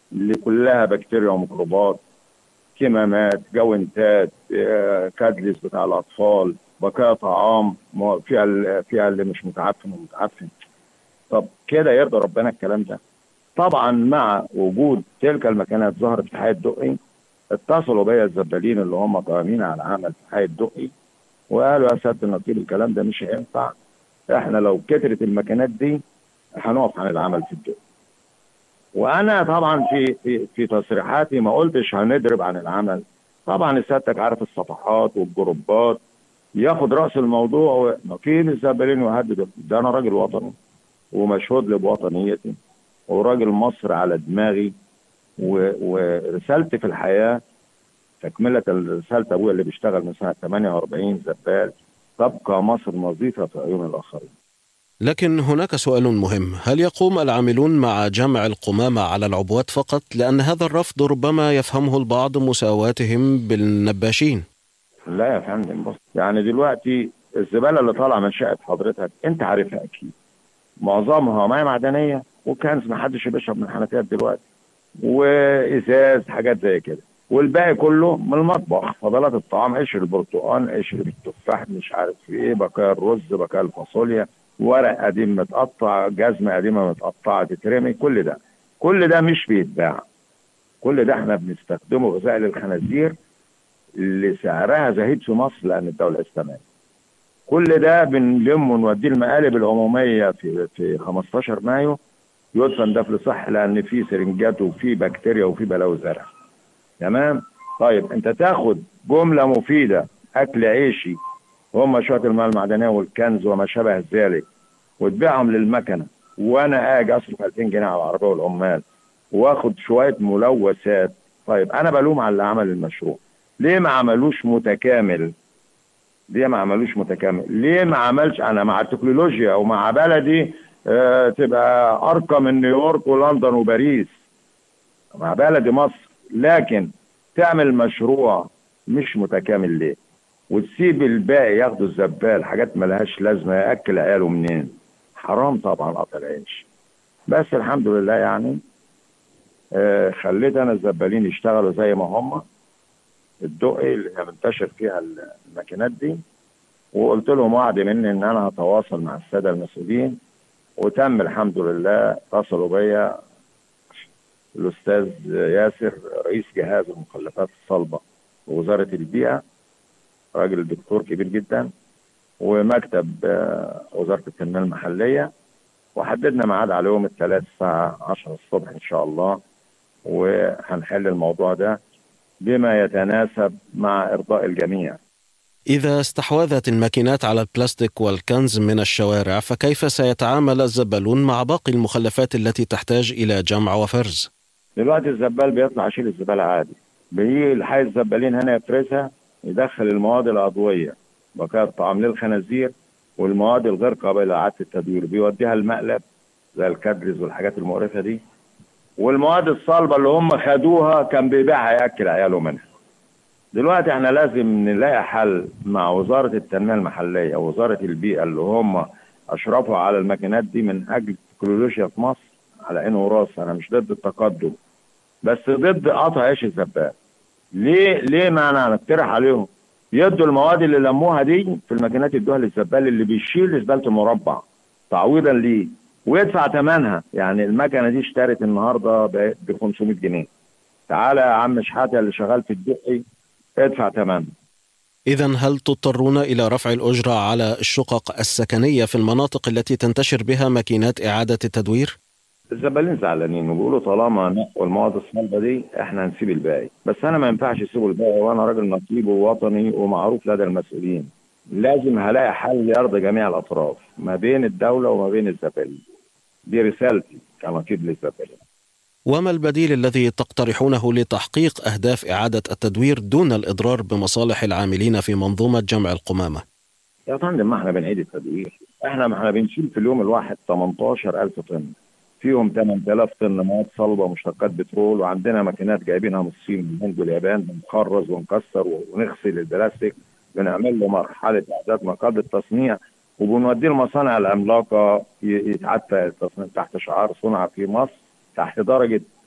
اللي كلها بكتيريا وميكروبات كمامات جوانتات آه، كادلس بتاع الاطفال بقايا طعام ما- فيها ال- فيها اللي مش متعفن ومتعفن طب كده يرضى ربنا الكلام ده طبعا مع وجود تلك المكانات ظهرت في حي الدقي اتصلوا بيا الزبالين اللي هم قائمين على العمل في حي الدقي وقالوا يا سياده النقيب الكلام ده مش هينفع احنا لو كترت المكانات دي هنقف عن العمل في الدقي وانا طبعا في في في تصريحاتي ما قلتش هنضرب عن العمل طبعا سيادتك عارف الصفحات والجروبات ياخد راس الموضوع و- ما في الزبالين يهدد ده انا راجل وطني ومشهود لي بوطنيتي وراجل مصر على دماغي و- ورسالتي في الحياه تكمله رساله ابويا اللي بيشتغل من سنه 48 زبال تبقى مصر نظيفه في عيون الاخرين لكن هناك سؤال مهم هل يقوم العاملون مع جمع القمامة على العبوات فقط لأن هذا الرفض ربما يفهمه البعض مساواتهم بالنباشين لا يا فندم بص يعني دلوقتي الزباله اللي طالعه من شقه حضرتك انت عارفها اكيد معظمها ميه معدنيه وكنز ما حدش بيشرب من حنفيات دلوقتي وازاز حاجات زي كده والباقي كله من المطبخ فضلات الطعام قشر البرتقال قشر التفاح مش عارف في ايه بقايا الرز بقايا الفاصوليا ورق قديم متقطع جزمه قديمه متقطعه تترمي كل ده كل ده مش بيتباع كل ده احنا بنستخدمه غذاء للخنازير اللي سعرها زهيد في مصر لان الدوله اسلاميه كل ده بنلمه ونوديه المقالب العموميه في في 15 مايو يدفن دفن صح لان في سرنجات وفي بكتيريا وفي بلاوي زرع تمام طيب انت تاخد جمله مفيده اكل عيشي هم شويه الماء المعدنيه والكنز وما شابه ذلك وتبيعهم للمكنه وانا اجي اصرف 2000 جنيه على العربيه والعمال واخد شويه ملوثات طيب انا بلوم على اللي عمل المشروع ليه ما عملوش متكامل ليه ما عملوش متكامل ليه ما عملش انا مع التكنولوجيا ومع بلدي آه تبقى ارقى من نيويورك ولندن وباريس مع بلدي مصر لكن تعمل مشروع مش متكامل ليه وتسيب الباقي ياخدوا الزبال حاجات ملهاش لازمه ياكل عياله منين حرام طبعا قطع العيش بس الحمد لله يعني آه خليت انا الزبالين يشتغلوا زي ما هم الدقي اللي هي منتشر فيها الماكينات دي وقلت لهم وعد مني ان انا هتواصل مع الساده المسؤولين وتم الحمد لله اتصلوا بيا الاستاذ ياسر رئيس جهاز المخلفات الصلبه ووزاره البيئه راجل دكتور كبير جدا ومكتب آه، وزاره التنميه المحليه وحددنا ميعاد على يوم الثلاث الساعه 10 الصبح ان شاء الله وهنحل الموضوع ده بما يتناسب مع ارضاء الجميع إذا استحوذت الماكينات على البلاستيك والكنز من الشوارع فكيف سيتعامل الزبالون مع باقي المخلفات التي تحتاج إلى جمع وفرز؟ دلوقتي الزبال بيطلع يشيل الزباله عادي بيجي الحي الزبالين هنا يفرزها يدخل المواد العضويه بقايا الطعام للخنازير والمواد الغير قابله لاعاده التدوير بيوديها المقلب زي الكادرز والحاجات المقرفه دي والمواد الصلبه اللي هم خدوها كان بيبيعها ياكل عياله منها دلوقتي احنا لازم نلاقي حل مع وزاره التنميه المحليه ووزاره البيئه اللي هم اشرفوا على الماكينات دي من اجل التكنولوجيا في مصر على عينه وراس انا مش ضد التقدم بس ضد قطع عيش الزبال ليه ليه ما انا نقترح عليهم يدوا المواد اللي لموها دي في الماكينات يدوها للزبال اللي بيشيل زباله المربع تعويضا ليه ويدفع ثمنها يعني المكنه دي اشترت النهارده ب 500 جنيه تعالى يا عم شحاته اللي شغال في الدقي ادفع ثمنها إذا هل تضطرون إلى رفع الأجرة على الشقق السكنية في المناطق التي تنتشر بها ماكينات إعادة التدوير؟ الزبالين زعلانين وبيقولوا طالما نقوا المواد الصلبه دي احنا هنسيب الباقي بس انا ما ينفعش اسيبه الباقي وانا راجل نقيب ووطني ومعروف لدى المسؤولين لازم هلاقي حل يرضي جميع الاطراف ما بين الدوله وما بين الزبالين دي رسالتي كنقيب للزبالين وما البديل الذي تقترحونه لتحقيق أهداف إعادة التدوير دون الإضرار بمصالح العاملين في منظومة جمع القمامة؟ يا فندم ما احنا بنعيد التدوير احنا ما احنا بنشيل في اليوم الواحد 18000 طن فيهم 8000 طن مواد صلبه مشتقات بترول وعندنا ماكينات جايبينها من الصين من الهند واليابان بنخرز ونكسر ونغسل البلاستيك بنعمل له مرحله اعداد مقابل التصنيع وبنوديه المصانع العملاقه ي- يتعدى التصنيع تحت شعار صنع في مصر تحت درجه